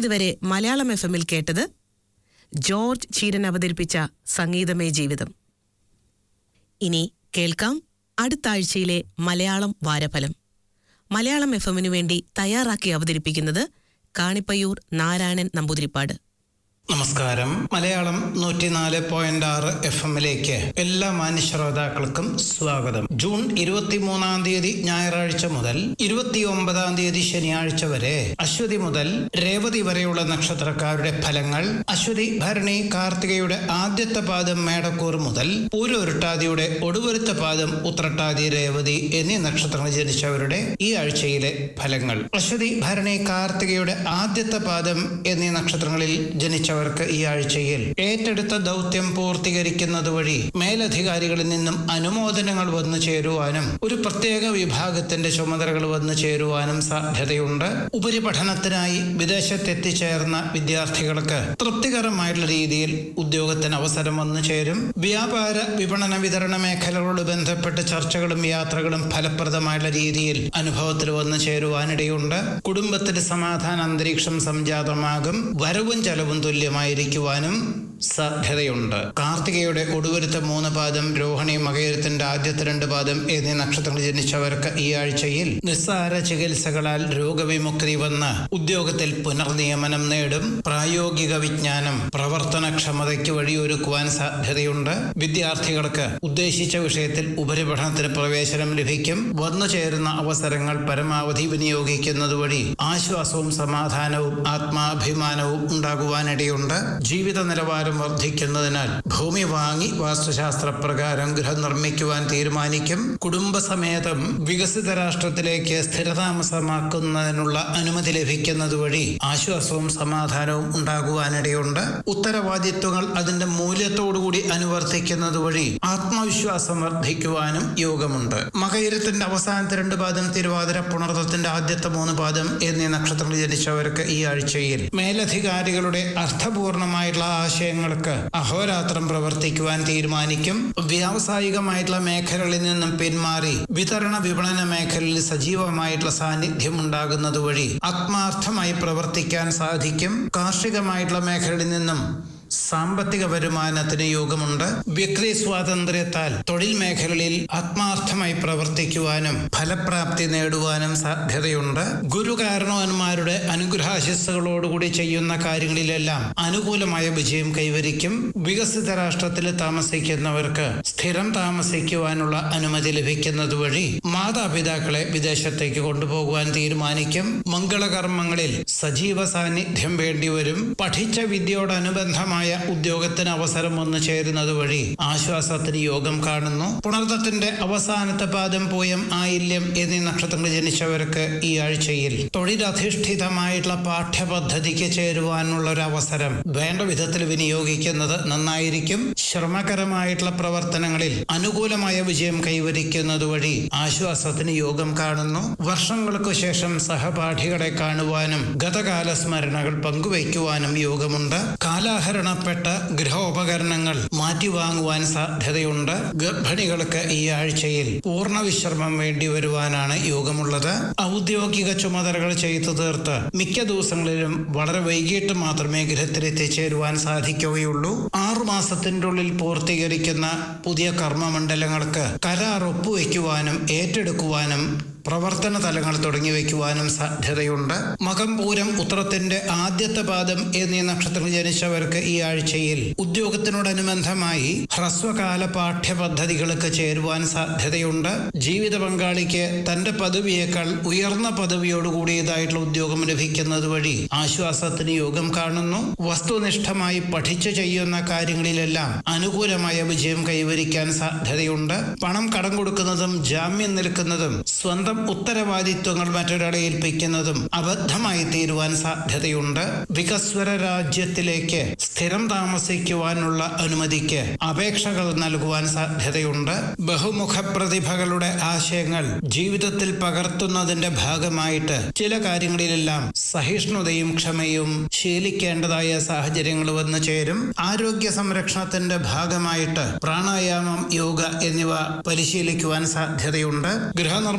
ഇതുവരെ മലയാളം എഫ് എമ്മിൽ കേട്ടത് ജോർജ് ചീരൻ അവതരിപ്പിച്ച സംഗീതമേ ജീവിതം ഇനി കേൾക്കാം അടുത്ത ആഴ്ചയിലെ മലയാളം വാരഫലം മലയാളം എഫ് എമ്മിനു വേണ്ടി തയ്യാറാക്കി അവതരിപ്പിക്കുന്നത് കാണിപ്പയ്യൂർ നാരായണൻ നമ്പൂതിരിപ്പാട് നമസ്കാരം മലയാളം നൂറ്റിനാല് പോയിന്റ് ആറ് എഫ് എമ്മിലേക്ക് എല്ലാ മാന്യശ്രോതാക്കൾക്കും സ്വാഗതം ജൂൺ ഇരുപത്തിമൂന്നാം തീയതി ഞായറാഴ്ച മുതൽ ഇരുപത്തിയൊമ്പതാം തീയതി ശനിയാഴ്ച വരെ അശ്വതി മുതൽ രേവതി വരെയുള്ള നക്ഷത്രക്കാരുടെ ഫലങ്ങൾ അശ്വതി ഭരണി കാർത്തികയുടെ ആദ്യത്തെ പാദം മേടക്കൂർ മുതൽ പൂരോരുട്ടാതിയുടെ ഒടുവരുത്ത പാദം ഉത്രട്ടാതി രേവതി എന്നീ നക്ഷത്രങ്ങൾ ജനിച്ചവരുടെ ഈ ആഴ്ചയിലെ ഫലങ്ങൾ അശ്വതി ഭരണി കാർത്തികയുടെ ആദ്യത്തെ പാദം എന്നീ നക്ഷത്രങ്ങളിൽ ജനിച്ചവർക്ക് ഈ ആഴ്ചയിൽ ഏറ്റെടുത്ത ദൗത്യം പൂർത്തീകരിക്കുന്നത് വഴി മേലധികാരികളിൽ നിന്നും അനുമോദനങ്ങൾ വന്നു ചേരുവാനും ഒരു പ്രത്യേക വിഭാഗത്തിന്റെ ചുമതലകൾ വന്നു ചേരുവാനും സാധ്യതയുണ്ട് ഉപരിപഠനത്തിനായി വിദേശത്ത് എത്തിച്ചേർന്ന വിദ്യാർത്ഥികൾക്ക് തൃപ്തികരമായിട്ടുള്ള രീതിയിൽ ഉദ്യോഗത്തിന് അവസരം വന്നു ചേരും വ്യാപാര വിപണന വിതരണ മേഖലകളോട് ബന്ധപ്പെട്ട് ചർച്ചകളും യാത്രകളും ഫലപ്രദമായിട്ടുള്ള രീതിയിൽ അനുഭവത്തിൽ വന്നു ചേരുവാനിടയുണ്ട് കുടുംബത്തിൽ സമാധാന അന്തരീക്ഷം സംജാതമാകും വരവും ചെലവും തുല്യമായിരിക്കുവാനും സാധ്യതയുണ്ട് കാർത്തികയുടെ ഒടുവരുത്ത മൂന്ന് പാദം രോഹിണി മകയരത്തിന്റെ ആദ്യത്തെ രണ്ട് പാദം എന്നീ നക്ഷത്രങ്ങൾ ജനിച്ചവർക്ക് ഈ ആഴ്ചയിൽ നിസ്സാര ചികിത്സകളാൽ രോഗവിമുക്തി വന്ന് ഉദ്യോഗത്തിൽ പുനർനിയമനം നേടും പ്രായോഗിക വിജ്ഞാനം പ്രവർത്തനക്ഷമതയ്ക്ക് വഴിയൊരുക്കുവാൻ സാധ്യതയുണ്ട് വിദ്യാർത്ഥികൾക്ക് ഉദ്ദേശിച്ച വിഷയത്തിൽ ഉപരിപഠനത്തിന് പ്രവേശനം ലഭിക്കും വന്നു ചേരുന്ന അവസരങ്ങൾ പരമാവധി വിനിയോഗിക്കുന്നത് വഴി ആശ്വാസവും സമാധാനവും ആത്മാഭിമാനവും ഉണ്ടാകുവാനിടയുണ്ട് ജീവിത നിലവാരം വർദ്ധിക്കുന്നതിനാൽ ഭൂമി വാങ്ങി വാസ്തുശാസ്ത്ര പ്രകാരം ഗൃഹം നിർമ്മിക്കുവാൻ തീരുമാനിക്കും കുടുംബസമേതം വികസിത രാഷ്ട്രത്തിലേക്ക് സ്ഥിരതാമസമാക്കുന്നതിനുള്ള അനുമതി ലഭിക്കുന്നത് വഴി ആശ്വാസവും സമാധാനവും ഉണ്ടാകുവാനിടയുണ്ട് ഉത്തരവാദിത്വങ്ങൾ അതിന്റെ മൂല്യത്തോടുകൂടി അനുവർത്തിക്കുന്നത് വഴി ആത്മവിശ്വാസം വർദ്ധിക്കുവാനും യോഗമുണ്ട് മകയിരത്തിന്റെ അവസാനത്തെ രണ്ട് പാദം തിരുവാതിര പുണർത്തത്തിന്റെ ആദ്യത്തെ മൂന്ന് പാദം എന്നീ നക്ഷത്രങ്ങൾ ജനിച്ചവർക്ക് ഈ ആഴ്ചയിൽ മേലധികാരികളുടെ അർത്ഥപൂർണമായിട്ടുള്ള ആശയങ്ങൾക്ക് അഹോരാത്രം പ്രവർത്തിക്കുവാൻ തീരുമാനിക്കും വ്യാവസായികമായിട്ടുള്ള മേഖലകളിൽ നിന്നും പിന്മാറി വിതരണ വിപണന മേഖലയിൽ സജീവമായിട്ടുള്ള സാന്നിധ്യം ഉണ്ടാകുന്നത് വഴി ആത്മാർത്ഥമായി പ്രവർത്തിക്കാൻ സാധിക്കും കാർഷികമായിട്ടുള്ള മേഖലയിൽ നിന്നും സാമ്പത്തിക വരുമാനത്തിന് യോഗമുണ്ട് വ്യക്തി സ്വാതന്ത്ര്യത്താൽ തൊഴിൽ മേഖലകളിൽ ആത്മാർത്ഥമായി പ്രവർത്തിക്കുവാനും ഫലപ്രാപ്തി നേടുവാനും സാധ്യതയുണ്ട് ഗുരുകാരണവന്മാരുടെ അനുഗ്രഹാശിസ്സുകളോടുകൂടി ചെയ്യുന്ന കാര്യങ്ങളിലെല്ലാം അനുകൂലമായ വിജയം കൈവരിക്കും വികസിത രാഷ്ട്രത്തിൽ താമസിക്കുന്നവർക്ക് സ്ഥിരം താമസിക്കുവാനുള്ള അനുമതി ലഭിക്കുന്നത് വഴി മാതാപിതാക്കളെ വിദേശത്തേക്ക് കൊണ്ടുപോകുവാൻ തീരുമാനിക്കും മംഗളകർമ്മങ്ങളിൽ സജീവ സാന്നിധ്യം വേണ്ടിവരും പഠിച്ച വിദ്യയോടനുബന്ധമായ ഉദ്യോഗത്തിന് അവസരം വന്നു ചേരുന്നത് വഴി ആശ്വാസത്തിന് യോഗം കാണുന്നു പുണർത്തത്തിന്റെ അവസാനത്തെ പാദം പൂയം ആയില്യം എന്നീ നക്ഷത്രങ്ങൾ ജനിച്ചവർക്ക് ഈ ആഴ്ചയിൽ തൊഴിലധിഷ്ഠിതമായിട്ടുള്ള പാഠ്യപദ്ധതിക്ക് ചേരുവാനുള്ള ഒരു അവസരം വേണ്ട വിധത്തിൽ വിനിയോഗിക്കുന്നത് നന്നായിരിക്കും ശ്രമകരമായിട്ടുള്ള പ്രവർത്തനങ്ങളിൽ അനുകൂലമായ വിജയം കൈവരിക്കുന്നത് വഴി ആശ്വാസത്തിന് യോഗം കാണുന്നു വർഷങ്ങൾക്ക് ശേഷം സഹപാഠികളെ കാണുവാനും ഗതകാല സ്മരണകൾ പങ്കുവയ്ക്കുവാനും യോഗമുണ്ട് കാലാഹരണപ്പെട്ട ഗൃഹോപകരണങ്ങൾ മാറ്റിവാങ്ങുവാൻ സാധ്യതയുണ്ട് ഗർഭിണികൾക്ക് ഈ ആഴ്ചയിൽ പൂർണ്ണ വിശ്രമം വേണ്ടി വരുവാനാണ് യോഗമുള്ളത് ഔദ്യോഗിക ചുമതലകൾ ചെയ്തു തീർത്ത് മിക്ക ദിവസങ്ങളിലും വളരെ വൈകിട്ട് മാത്രമേ ഗൃഹത്തിൽ എത്തിച്ചേരുവാൻ സാധിക്കുകയുള്ളൂ ആറു മാസത്തിന്റെ ഉള്ളിൽ പൂർത്തീകരിക്കുന്ന പുതിയ കർമ്മമണ്ഡലങ്ങൾക്ക് കരാർ ഒപ്പുവെക്കുവാനും ഏറ്റെടുക്കുവാനും പ്രവർത്തന തലങ്ങൾ തുടങ്ങി വയ്ക്കുവാനും സാധ്യതയുണ്ട് മകംപൂരം ഉത്രത്തിന്റെ ആദ്യത്തെ പാദം എന്നീ നക്ഷത്രങ്ങൾ ജനിച്ചവർക്ക് ഈ ആഴ്ചയിൽ ഉദ്യോഗത്തിനോടനുബന്ധമായി ഹ്രസ്വകാല പാഠ്യപദ്ധതികൾക്ക് ചേരുവാൻ സാധ്യതയുണ്ട് ജീവിത പങ്കാളിക്ക് തന്റെ പദവിയേക്കാൾ ഉയർന്ന പദവിയോട് കൂടിയതായിട്ടുള്ള ഉദ്യോഗം ലഭിക്കുന്നത് വഴി ആശ്വാസത്തിന് യോഗം കാണുന്നു വസ്തുനിഷ്ഠമായി പഠിച്ചു ചെയ്യുന്ന കാര്യങ്ങളിലെല്ലാം അനുകൂലമായ വിജയം കൈവരിക്കാൻ സാധ്യതയുണ്ട് പണം കടം കൊടുക്കുന്നതും ജാമ്യം നിൽക്കുന്നതും സ്വന്തം ഉത്തരവാദിത്വങ്ങൾ മറ്റൊരാളെ ഏൽപ്പിക്കുന്നതും അബദ്ധമായി തീരുവാൻ സാധ്യതയുണ്ട് വികസ്വര രാജ്യത്തിലേക്ക് സ്ഥിരം താമസിക്കുവാനുള്ള അനുമതിക്ക് അപേക്ഷകൾ നൽകുവാൻ സാധ്യതയുണ്ട് ബഹുമുഖ പ്രതിഭകളുടെ ആശയങ്ങൾ ജീവിതത്തിൽ പകർത്തുന്നതിന്റെ ഭാഗമായിട്ട് ചില കാര്യങ്ങളിലെല്ലാം സഹിഷ്ണുതയും ക്ഷമയും ശീലിക്കേണ്ടതായ സാഹചര്യങ്ങൾ വന്നു ചേരും ആരോഗ്യ സംരക്ഷണത്തിന്റെ ഭാഗമായിട്ട് പ്രാണായാമം യോഗ എന്നിവ പരിശീലിക്കുവാൻ സാധ്യതയുണ്ട് ഗൃഹനിർമ്മാണ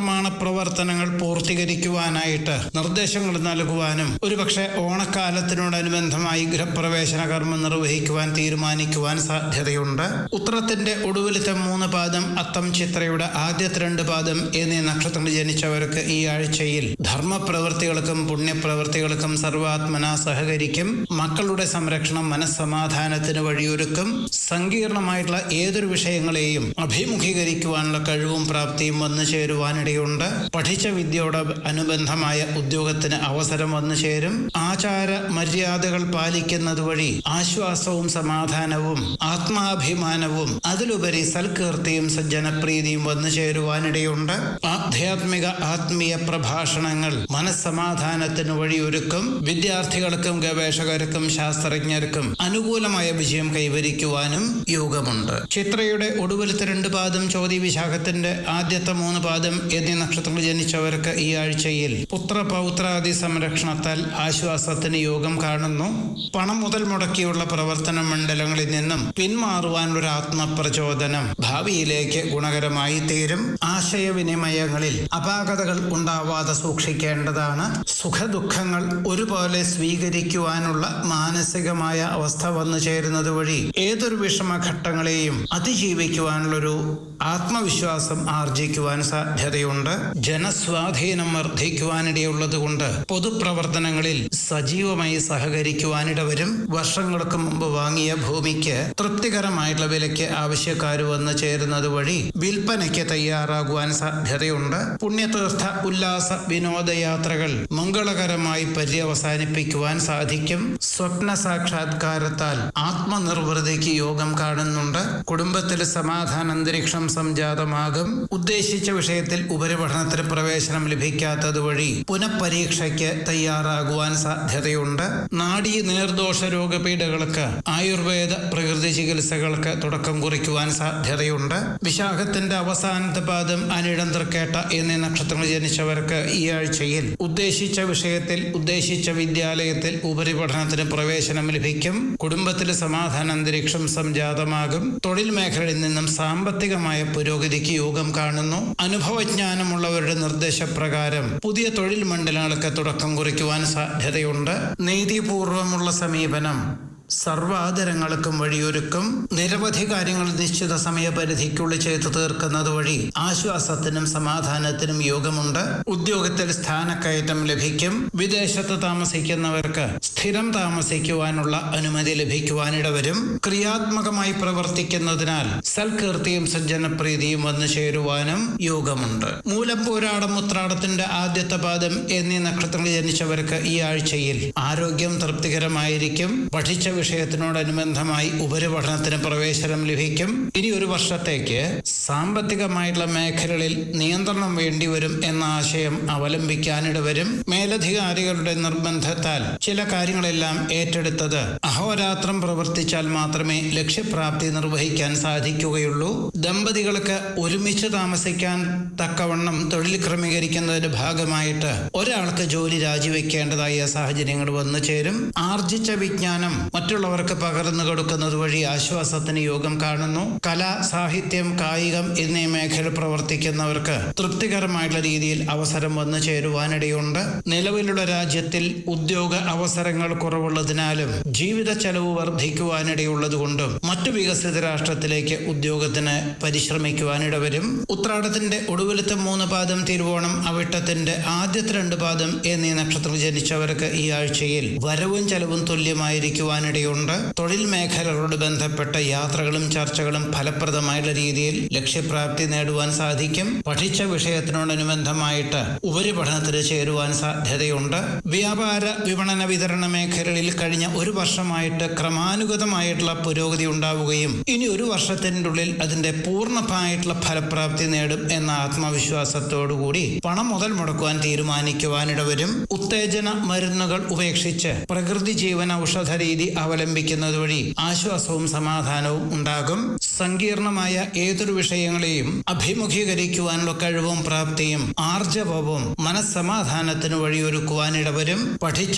പ്രവർത്തനങ്ങൾ പൂർത്തീകരിക്കുവാനായിട്ട് നിർദ്ദേശങ്ങൾ നൽകുവാനും ഒരുപക്ഷെ ഓണക്കാലത്തിനോടനുബന്ധമായി ഗൃഹപ്രവേശന കർമ്മം നിർവഹിക്കുവാൻ തീരുമാനിക്കുവാൻ സാധ്യതയുണ്ട് ഉത്തരത്തിന്റെ ഒടുവിലത്തെ മൂന്ന് പാദം അത്തം ചിത്രയുടെ ആദ്യത്തെ രണ്ട് പാദം എന്നീ നക്ഷത്രങ്ങൾ ജനിച്ചവർക്ക് ഈ ആഴ്ചയിൽ ധർമ്മപ്രവൃത്തികൾക്കും പുണ്യപ്രവൃത്തികൾക്കും സർവാത്മന സഹകരിക്കും മക്കളുടെ സംരക്ഷണം മനസ്സമാധാനത്തിന് വഴിയൊരുക്കും സങ്കീർണമായിട്ടുള്ള ഏതൊരു വിഷയങ്ങളെയും അഭിമുഖീകരിക്കുവാനുള്ള കഴിവും പ്രാപ്തിയും വന്നു ചേരുവാനിടയുണ്ട് പഠിച്ച വിദ്യയോട് അനുബന്ധമായ ഉദ്യോഗത്തിന് അവസരം വന്നു ചേരും ആചാര മര്യാദകൾ പാലിക്കുന്നത് വഴി ആശ്വാസവും സമാധാനവും ആത്മാഭിമാനവും അതിലുപരി സൽകീർത്തിയും സജ്ജനപ്രീതിയും വന്നു ചേരുവാനിടയുണ്ട് ആധ്യാത്മിക ആത്മീയ പ്രഭാഷണങ്ങൾ മനസ്സമാധാനത്തിന് വഴിയൊരുക്കും വിദ്യാർത്ഥികൾക്കും ഗവേഷകർക്കും ശാസ്ത്രജ്ഞർക്കും അനുകൂലമായ വിജയം കൈവരിക്കുവാനും യോഗമുണ്ട് ചിത്രയുടെ ഒടുവിലത്തെ രണ്ട് പാദം ചോതി വിശാഖത്തിന്റെ ആദ്യത്തെ മൂന്ന് പാദം എന്നീ നക്ഷത്രങ്ങൾ ജനിച്ചവർക്ക് ഈ ആഴ്ചയിൽ പുത്രപൗത്രാദി സംരക്ഷണത്താൽ ആശ്വാസത്തിന് യോഗം കാണുന്നു പണം മുതൽ മുടക്കിയുള്ള പ്രവർത്തന മണ്ഡലങ്ങളിൽ നിന്നും പിന്മാറുവാനുള്ള ആത്മപ്രചോദനം ഭാവിയിലേക്ക് ഗുണകരമായി തീരും ആശയവിനിമയങ്ങളിൽ അപാകതകൾ ഉണ്ടാവാതെ സൂക്ഷിക്കേണ്ടതാണ് സുഖദുഃഖങ്ങൾ ഒരുപോലെ സ്വീകരിക്കുവാനുള്ള മാനസികമായ അവസ്ഥ വന്നു ചേരുന്നത് വഴി ഏതൊരു വിഷമഘട്ടങ്ങളെയും അതിജീവിക്കുവാനുള്ളൊരു ആത്മവിശ്വാസം ആർജിക്കുവാൻ സാധ്യതയുണ്ട് ജനസ്വാധീനം വർദ്ധിക്കുവാനിടയുള്ളത് കൊണ്ട് പൊതുപ്രവർത്തനങ്ങളിൽ സജീവമായി സഹകരിക്കുവാനിട വരും വർഷങ്ങൾക്ക് മുമ്പ് വാങ്ങിയ ഭൂമിക്ക് തൃപ്തികരമായിട്ടുള്ള വിലയ്ക്ക് ആവശ്യക്കാർ വന്നു ചേരുന്നത് വഴി വിൽപ്പനയ്ക്ക് തയ്യാറാകുവാൻ സാധ്യതയുണ്ട് പുണ്യതീർത്ഥ ഉല്ലാസ വിനോദയാത്രകൾ മംഗളകരമായി പര്യവസാനിപ്പിക്കുവാൻ സാധിക്കും സ്വപ്ന സാക്ഷാത്കാരത്താൽ ആത്മനിർവൃതിക്ക് യോഗം കാണുന്നുണ്ട് കുടുംബത്തിൽ സമാധാന അന്തരീക്ഷം സംജാതമാകും ഉദ്ദേശിച്ച വിഷയത്തിൽ ഉപരിപഠനത്തിന് പ്രവേശനം ലഭിക്കാത്തത് വഴി പുനഃപരീക്ഷയ്ക്ക് തയ്യാറാകുവാൻ സാധ്യതയുണ്ട് നാഡീ നീർദോഷ രോഗപീഠകൾക്ക് ആയുർവേദ പ്രകൃതി ചികിത്സകൾക്ക് തുടക്കം കുറിക്കുവാൻ സാധ്യതയുണ്ട് വിശാഖത്തിന്റെ അവസാനത്തെ പാദം അനിഴം തൃക്കേട്ട എന്നീ നക്ഷത്രങ്ങൾ ജനിച്ചവർക്ക് ഈ ആഴ്ചയിൽ ഉദ്ദേശിച്ച വിഷയത്തിൽ ഉദ്ദേശിച്ച വിദ്യാലയത്തിൽ ഉപരിപഠനത്തിന് പ്രവേശനം ലഭിക്കും കുടുംബത്തിലെ സമാധാന അന്തരീക്ഷം സംജാതമാകും തൊഴിൽ മേഖലയിൽ നിന്നും സാമ്പത്തികമായ പുരോഗതിക്ക് യോഗം കാണുന്നു അനുഭവജ്ഞാനമുള്ളവരുടെ നിർദ്ദേശപ്രകാരം പുതിയ തൊഴിൽ മണ്ഡലങ്ങൾക്ക് തുടക്കം കുറിക്കുവാൻ സാധ്യതയുണ്ട് നീതിപൂർവമുള്ള സമീപനം സർവാദരങ്ങൾക്കും വഴിയൊരുക്കും നിരവധി കാര്യങ്ങൾ നിശ്ചിത സമയപരിധിക്കുള്ളിൽ ചെയ്തു തീർക്കുന്നത് വഴി ആശ്വാസത്തിനും സമാധാനത്തിനും യോഗമുണ്ട് ഉദ്യോഗത്തിൽ സ്ഥാനക്കയറ്റം ലഭിക്കും വിദേശത്ത് താമസിക്കുന്നവർക്ക് സ്ഥിരം താമസിക്കുവാനുള്ള അനുമതി ലഭിക്കുവാനിടവരും ക്രിയാത്മകമായി പ്രവർത്തിക്കുന്നതിനാൽ സൽകീർത്തിയും സജ്ജനപ്രീതിയും വന്നു ചേരുവാനും യോഗമുണ്ട് മൂലം പോരാടം ഉത്രാടത്തിന്റെ ആദ്യത്തെ പാദം എന്നീ നക്ഷത്രങ്ങൾ ജനിച്ചവർക്ക് ഈ ആഴ്ചയിൽ ആരോഗ്യം തൃപ്തികരമായിരിക്കും പഠിച്ച വിഷയത്തിനോടനുബന്ധമായി ഉപരിപഠനത്തിന് പ്രവേശനം ലഭിക്കും ഇനി ഒരു വർഷത്തേക്ക് സാമ്പത്തികമായിട്ടുള്ള മേഖലകളിൽ നിയന്ത്രണം വേണ്ടിവരും എന്ന ആശയം അവലംബിക്കാനിടവരും മേലധികാരികളുടെ നിർബന്ധത്താൽ ചില കാര്യങ്ങളെല്ലാം ഏറ്റെടുത്തത് അഹോരാത്രം പ്രവർത്തിച്ചാൽ മാത്രമേ ലക്ഷ്യപ്രാപ്തി നിർവഹിക്കാൻ സാധിക്കുകയുള്ളൂ ദമ്പതികൾക്ക് ഒരുമിച്ച് താമസിക്കാൻ തക്കവണ്ണം തൊഴിൽ ക്രമീകരിക്കുന്നതിന്റെ ഭാഗമായിട്ട് ഒരാൾക്ക് ജോലി രാജിവെക്കേണ്ടതായ സാഹചര്യങ്ങൾ വന്നു ചേരും ആർജിച്ച വിജ്ഞാനം മറ്റുള്ളവർക്ക് പകർന്നു കൊടുക്കുന്നത് വഴി ആശ്വാസത്തിന് യോഗം കാണുന്നു കല സാഹിത്യം കായികം എന്നീ മേഖല പ്രവർത്തിക്കുന്നവർക്ക് തൃപ്തികരമായിട്ടുള്ള രീതിയിൽ അവസരം വന്നു ചേരുവാനിടയുണ്ട് നിലവിലുള്ള രാജ്യത്തിൽ ഉദ്യോഗ അവസരങ്ങൾ കുറവുള്ളതിനാലും ജീവിത ചെലവ് വർദ്ധിക്കുവാനിടയുള്ളതുകൊണ്ടും മറ്റു വികസിത രാഷ്ട്രത്തിലേക്ക് ഉദ്യോഗത്തിന് പരിശ്രമിക്കുവാനിടവരും ഉത്രാടത്തിന്റെ ഒടുവിലത്തെ മൂന്ന് പാദം തിരുവോണം അവിട്ടത്തിന്റെ ആദ്യത്തെ രണ്ട് പാദം എന്നീ നക്ഷത്രം ജനിച്ചവർക്ക് ഈ ആഴ്ചയിൽ വരവും ചെലവും തുല്യമായിരിക്കുവാനിടയുണ്ട് തൊഴിൽ മേഖലകളോട് ബന്ധപ്പെട്ട യാത്രകളും ചർച്ചകളും ഫലപ്രദമായുള്ള രീതിയിൽ ലക്ഷ്യപ്രാപ്തി നേടുവാൻ സാധിക്കും പഠിച്ച വിഷയത്തിനോടനുബന്ധമായിട്ട് ഉപരിപഠനത്തിന് ചേരുവാൻ സാധ്യതയുണ്ട് വ്യാപാര വിപണന വിതരണ മേഖലകളിൽ കഴിഞ്ഞ ഒരു വർഷമായിട്ട് ക്രമാനുഗതമായിട്ടുള്ള പുരോഗതി ഉണ്ടാവുകയും ഇനി ഒരു വർഷത്തിൻ്റെ ഉള്ളിൽ അതിന്റെ പൂർണ്ണമായിട്ടുള്ള ഫലപ്രാപ്തി നേടും എന്ന ആത്മവിശ്വാസത്തോടുകൂടി പണം മുതൽ മുടക്കുവാൻ തീരുമാനിക്കുവാനിടവരും ഉത്തേജന മരുന്നുകൾ ഉപേക്ഷിച്ച് പ്രകൃതി ജീവന ഔഷധ രീതി അവലംബിക്കുന്നത് വഴി ആശ്വാസവും സമാധാനവും ഉണ്ടാകും സങ്കീർണമായ ഏതൊരു വിഷയങ്ങളെയും അഭിമുഖീകരിക്കുവാനുള്ള കഴിവും പ്രാപ്തിയും ആർജവവും മനസ്സമാധാനത്തിന് വഴിയൊരുക്കുവാനിടവരും പഠിച്ച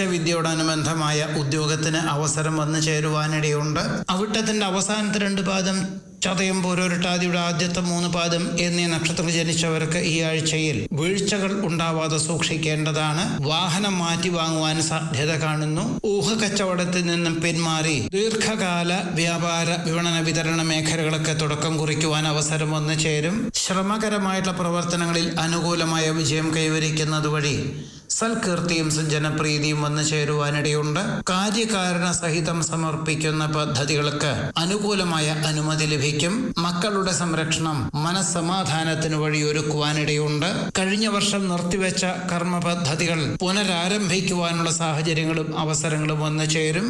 വിദ്യയോടനുബന്ധമായ ഉദ്യോഗത്തിന് അവസരം വന്നു ചേരുവാനിടയുണ്ട് അവിട്ടത്തിന്റെ അവസാനത്തെ രണ്ട് പാദം ചതയം പോരോരുട്ടാതിയുടെ ആദ്യത്തെ മൂന്ന് പാദം എന്നീ നക്ഷത്രത്തിൽ ജനിച്ചവർക്ക് ഈ ആഴ്ചയിൽ വീഴ്ചകൾ ഉണ്ടാവാതെ സൂക്ഷിക്കേണ്ടതാണ് വാഹനം മാറ്റി വാങ്ങുവാൻ സാധ്യത കാണുന്നു ഊഹക്കച്ചവടത്തിൽ നിന്നും പിന്മാറി ദീർഘകാല വ്യാപാര വിപണന വിതരണ മേഖലകളൊക്കെ തുടക്കം കുറിക്കുവാൻ അവസരം വന്നു ചേരും ശ്രമകരമായിട്ടുള്ള പ്രവർത്തനങ്ങളിൽ അനുകൂലമായ വിജയം കൈവരിക്കുന്നത് വഴി സൽകീർത്തിയും ജനപ്രീതിയും വന്നു ചേരുവാനിടയുണ്ട് കാര്യകാരണ സഹിതം സമർപ്പിക്കുന്ന പദ്ധതികൾക്ക് അനുകൂലമായ അനുമതി ലഭിക്കും മക്കളുടെ സംരക്ഷണം മനസ്സമാധാനത്തിന് വഴിയൊരുക്കുവാനിടയുണ്ട് കഴിഞ്ഞ വർഷം നിർത്തിവെച്ച കർമ്മ പദ്ധതികൾ പുനരാരംഭിക്കുവാനുള്ള സാഹചര്യങ്ങളും അവസരങ്ങളും വന്നു ചേരും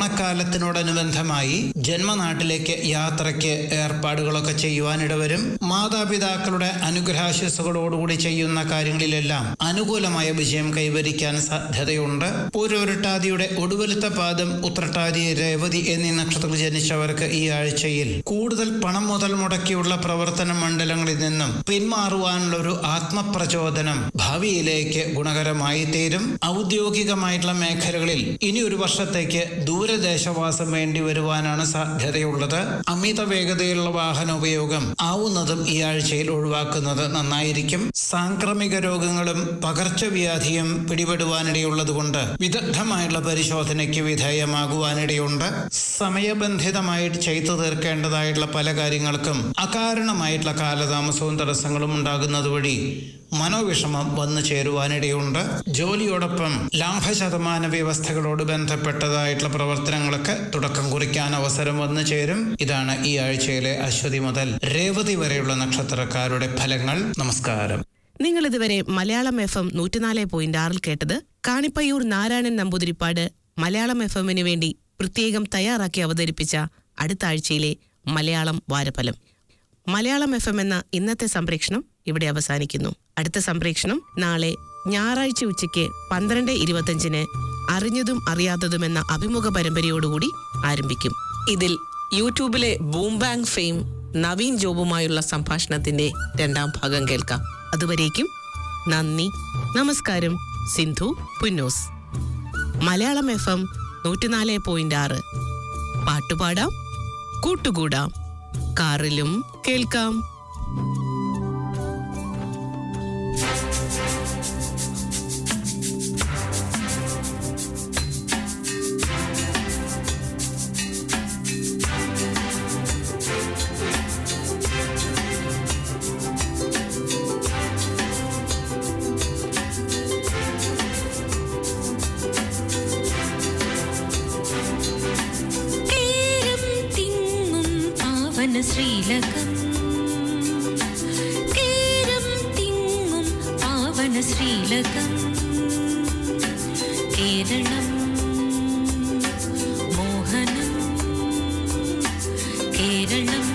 ഓണക്കാലത്തിനോടനുബന്ധമായി ജന്മനാട്ടിലേക്ക് യാത്രയ്ക്ക് ഏർപ്പാടുകളൊക്കെ ചെയ്യുവാനിടവരും മാതാപിതാക്കളുടെ അനുഗ്രഹാശിസുകളോടുകൂടി ചെയ്യുന്ന കാര്യങ്ങളിലെല്ലാം അനുകൂലമായ വിജയം കൈവരിക്കാൻ സാധ്യതയുണ്ട് പൂരോരുട്ടാതിയുടെ ഒടുവിലത്തെ പാദം ഉത്രട്ടാതി രേവതി എന്നീ നക്ഷത്രത്തിൽ ജനിച്ചവർക്ക് ഈ ആഴ്ചയിൽ കൂടുതൽ പണം മുതൽ മുടക്കിയുള്ള പ്രവർത്തന മണ്ഡലങ്ങളിൽ നിന്നും പിന്മാറുവാനുള്ള ഒരു ആത്മപ്രചോദനം ഭാവിയിലേക്ക് ഗുണകരമായി തീരും ഔദ്യോഗികമായിട്ടുള്ള മേഖലകളിൽ ഇനി ഒരു വർഷത്തേക്ക് ദൂരദേശവാസം വേണ്ടി വരുവാനാണ് സാധ്യതയുള്ളത് അമിത വേഗതയിലുള്ള വാഹന ഉപയോഗം ആവുന്നതും ഈ ആഴ്ചയിൽ ഒഴിവാക്കുന്നത് നന്നായിരിക്കും സാംക്രമിക രോഗങ്ങളും പകർച്ചവ്യാധിയും പിടിപെടുവാനിടയുള്ളതുകൊണ്ട് വിദഗ്ധമായുള്ള പരിശോധനയ്ക്ക് വിധേയമാകുവാനിടയുണ്ട് സമയബന്ധിതമായിട്ട് ചെയ്തു തീർക്കേണ്ടതായിട്ടുള്ള പല കാര്യങ്ങൾക്കും അകാരണമായിട്ടുള്ള കാലതാമസവും തടസ്സങ്ങളും ഉണ്ടാകുന്നത് വഴി മനോവിഷമം വന്നു ചേരുവാനിടയുണ്ട് ജോലിയോടൊപ്പം ലാഭശതമാന വ്യവസ്ഥകളോട് ബന്ധപ്പെട്ടതായിട്ടുള്ള പ്രവർത്തനങ്ങൾക്ക് തുടക്കം കുറിക്കാൻ അവസരം വന്നു ചേരും ഇതാണ് ഈ ആഴ്ചയിലെ അശ്വതി മുതൽ രേവതി വരെയുള്ള നക്ഷത്രക്കാരുടെ ഫലങ്ങൾ നമസ്കാരം നിങ്ങൾ ഇതുവരെ മലയാളം എഫ് എം നൂറ്റിനാല് പോയിന്റ് ആറിൽ കേട്ടത് കാണിപ്പയ്യൂർ നാരായണൻ നമ്പൂതിരിപ്പാട് മലയാളം എഫ് എമ്മിന് വേണ്ടി പ്രത്യേകം തയ്യാറാക്കി അവതരിപ്പിച്ച അടുത്ത ആഴ്ചയിലെ മലയാളം വാരഫലം മലയാളം എഫ് എം എന്ന ഇന്നത്തെ സംപ്രേഷണം ഇവിടെ അവസാനിക്കുന്നു അടുത്ത സംപ്രേഷണം നാളെ ഞായറാഴ്ച ഉച്ചയ്ക്ക് പന്ത്രണ്ട് ഇരുപത്തഞ്ചിന് അറിഞ്ഞതും അറിയാത്തതും എന്ന അഭിമുഖ പരമ്പരയോടുകൂടി ആരംഭിക്കും ഇതിൽ യൂട്യൂബിലെ ബൂം ബാങ് ഫെയിം നവീൻ ജോബുമായുള്ള സംഭാഷണത്തിന്റെ രണ്ടാം ഭാഗം കേൾക്കാം അതുവരേക്കും നന്ദി നമസ്കാരം സിന്ധു പുന്നൂസ് മലയാളം എഫ് എം നൂറ്റിനാല് പോയിന്റ് ആറ് പാട്ടുപാടാം കൂട്ടുകൂടാം കാറിലും കേൾക്കാം കേരം തിങ്ങും പാവന ശ്രീലകം കേരം തിങ്ങും പാവന ശ്രീലകം കേരളം മോഹനം കേരളം